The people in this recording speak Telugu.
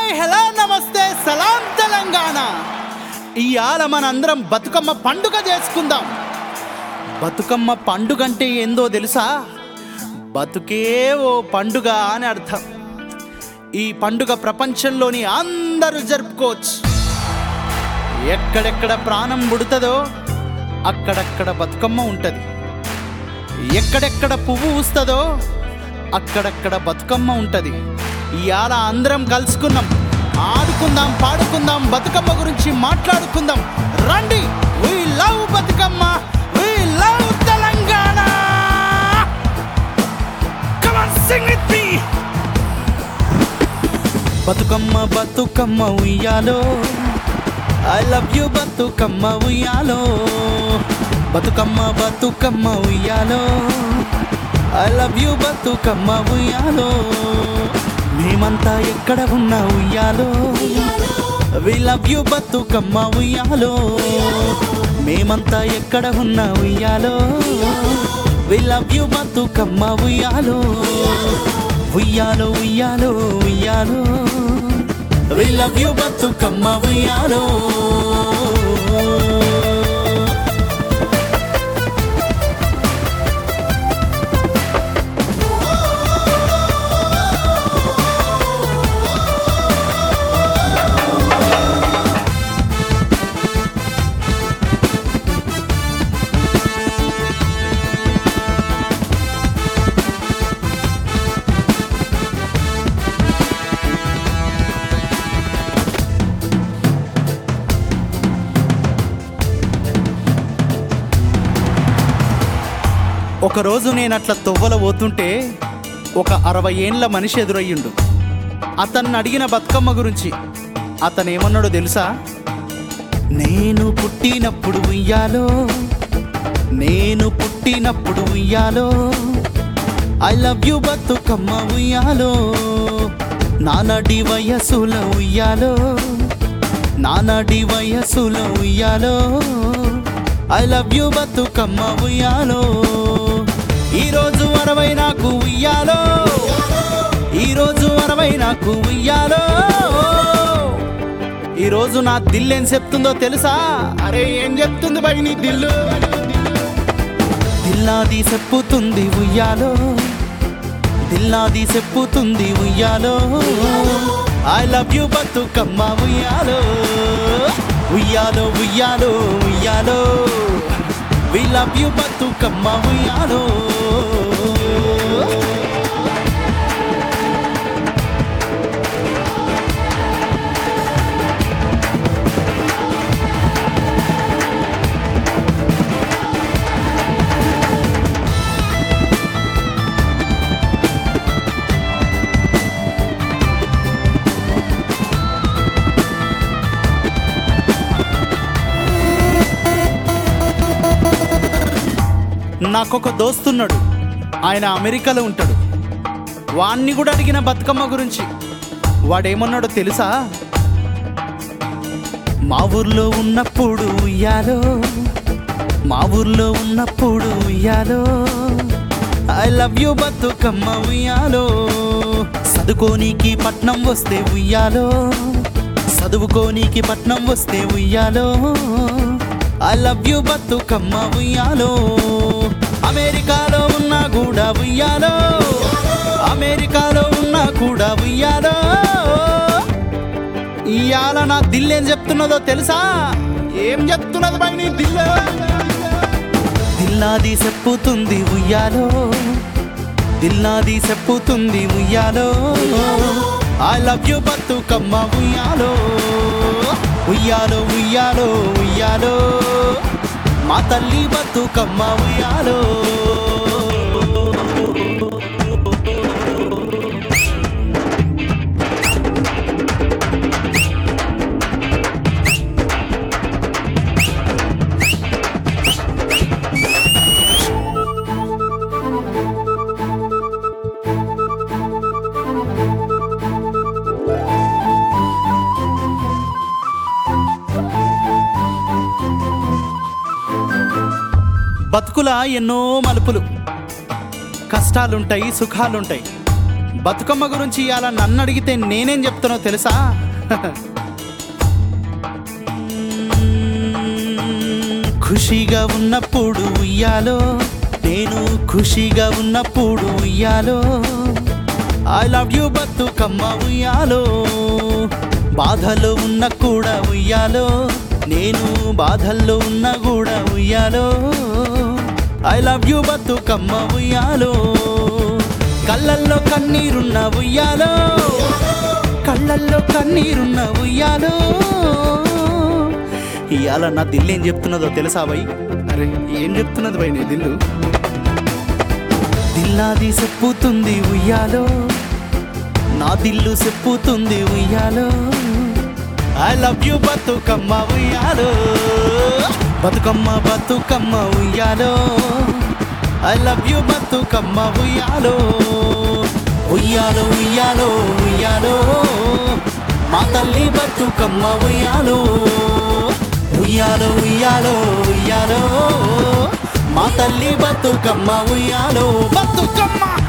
హాయ్ హలో నమస్తే సలాం తెలంగాణ ఇవాళ మనందరం బతుకమ్మ పండుగ చేసుకుందాం బతుకమ్మ పండుగ అంటే ఏందో తెలుసా బతుకే ఓ పండుగ అని అర్థం ఈ పండుగ ప్రపంచంలోని అందరూ జరుపుకోవచ్చు ఎక్కడెక్కడ ప్రాణం పుడుతుందో అక్కడక్కడ బతుకమ్మ ఉంటుంది ఎక్కడెక్కడ పువ్వు ఊస్తుందో అక్కడక్కడ బతుకమ్మ ఉంటుంది ఇవాళ అందరం కలుసుకున్నాం ఆడుకుందాం పాడుకుందాం బతుకమ్మ గురించి మాట్లాడుకుందాం రండి we love Bathukamma we love Telangana Come on, sing with me. Bathukamma Bathukamma ఉయ్యాలో ఐ లవ్ యు బతుకమ్మ ఉయ్యాలో బతుకమ్మ బతుకమ్మ ఉయ్యాలో ఐ లవ్ యు బతుకమ్మ ఉయ్యాలో మేమంతా ఎక్కడ ఉన్నా ఉయ్యాలో వి లవ్ యు బతుకమ్మ ఉయ్యాలో మేమంతా ఎక్కడ ఉన్నా ఉయ్యాలో వి లవ్ యు బతుకమ్మ ఉయ్యాలో ఉయ్యాలో ఉయ్యాలో ఉయ్యాలో వి లవ్ యు బతుకమ్మ ఉయ్యాలో ఒకరోజు నేను అట్లా తొవ్వల పోతుంటే ఒక అరవై ఏండ్ల మనిషి ఎదురయ్యిండు అతన్ని అడిగిన బతుకమ్మ గురించి అతను ఏమన్నాడో తెలుసా నేను పుట్టినప్పుడు ఉయ్యాలో నేను పుట్టినప్పుడు ఉయ్యాలో ఐ లవ్ యు బతుకమ్మ ఉయ్యాలో నానడి వయసుల ఉయ్యాలో నానడి వయసుల ఉయ్యాలో ఐ లవ్ యు బతుకమ్మ ఉయ్యాలో ఈరోజు అరవై నాకు ఉయ్యాలో ఈరోజు అరవై నాకు ఉయ్యాలో ఈరోజు నా దిల్ ఏం చెప్తుందో తెలుసా అరే ఏం చెప్తుంది బై నీ దిల్లు దిల్లాది చెప్పుతుంది ఉయ్యాలో దిల్లాది చెప్పుతుంది ఉయ్యాలో ఐ లవ్ యు బతుకమ్మ ఉయ్యాలో ఉయ్యాలో ఉయ్యాలో ఉయ్యాలో వి లవ్ యు బతుకమ్మ ఉయ్యాలో నాకొక దోస్తున్నాడు ఆయన అమెరికాలో ఉంటాడు వాణ్ణి కూడా అడిగిన బతుకమ్మ గురించి వాడేమన్నాడో తెలుసా మా ఊర్లో ఉన్నప్పుడు ఉయ్యాలో మా ఊర్లో ఉన్నప్పుడు ఉయ్యాలో ఐ లవ్ యు బతుకమ్మ ఉయ్యాలో చదువుకోనీకి పట్నం వస్తే ఉయ్యాలో చదువుకోనీకి పట్నం వస్తే ఉయ్యాలో ఐ లవ్ యు బతుకమ్మ ఉయ్యాలో అమెరికాలో ఉన్నా కూడా ఉయ్యాలో అమెరికాలో ఉన్నా కూడా ఉయ్యాలో ఇవాళ నా దిల్ ఏం చెప్తున్నదో తెలుసా ఏం చెప్తున్నది బై నీ దిల్లు దిల్లాది చెప్పుతుంది ఉయ్యాలో దిల్లాది చెప్పుతుంది ఉయ్యాలో ఐ లవ్ యు బతుకమ్మ ఉయ్యాలో ఉయ్యాలో ఉయ్యాలో ఉయ్యాలో మా తల్లి బతుకమ్మ ఉయ్యాలో బతుకుల ఎన్నో మలుపులు కష్టాలుంటాయి సుఖాలుంటాయి బతుకమ్మ గురించి ఇవాళ నన్ను అడిగితే నేనేం చెప్తున్నా తెలుసా ఖుషిగా ఉన్నప్పుడు ఉయ్యాలో నేను ఖుషిగా ఉన్నప్పుడు ఉయ్యాలో ఐ లవ్ యూ బతుకమ్మ ఉయ్యాలో బాధలో ఉన్న కూడా ఉయ్యాలో నేను బాధల్లో ఉన్న కూడా ఉయ్యాలో ఐ లవ్ యూ బతుకమ్మ ఉయ్యాలో కళ్ళల్లో కన్నీరున్న ఉయ్యాలో కళ్ళల్లో కన్నీరున్న ఉయ్యాలో ఇవాళ నా దిల్లు ఏం చెప్తున్నదో తెలుసా బై అరే ఏం చెప్తున్నది బై నీ దిల్లు దిల్లాది చెప్పుతుంది ఉయ్యాలో నా దిల్లు చెప్పుతుంది ఉయ్యాలో ఐ లవ్ యూ బతుకమ్మ ఉయ్యాలో బతుకమ్మ బతుకమ్మ ఉయ్యాలో ఐ లవ్ యూ బతుకమ్మ ఉయ్యాలో ఉయ్యాలో ఉయ్యాలో ఉయ్యాలో మా తల్లి బతుకమ్మ ఉయ్యాలో ఉయ్యాలో ఉయ్యాలో ఉయ్యాలో మా తల్లి బతుకమ్మ ఉయ్యాలో బతుకమ్మ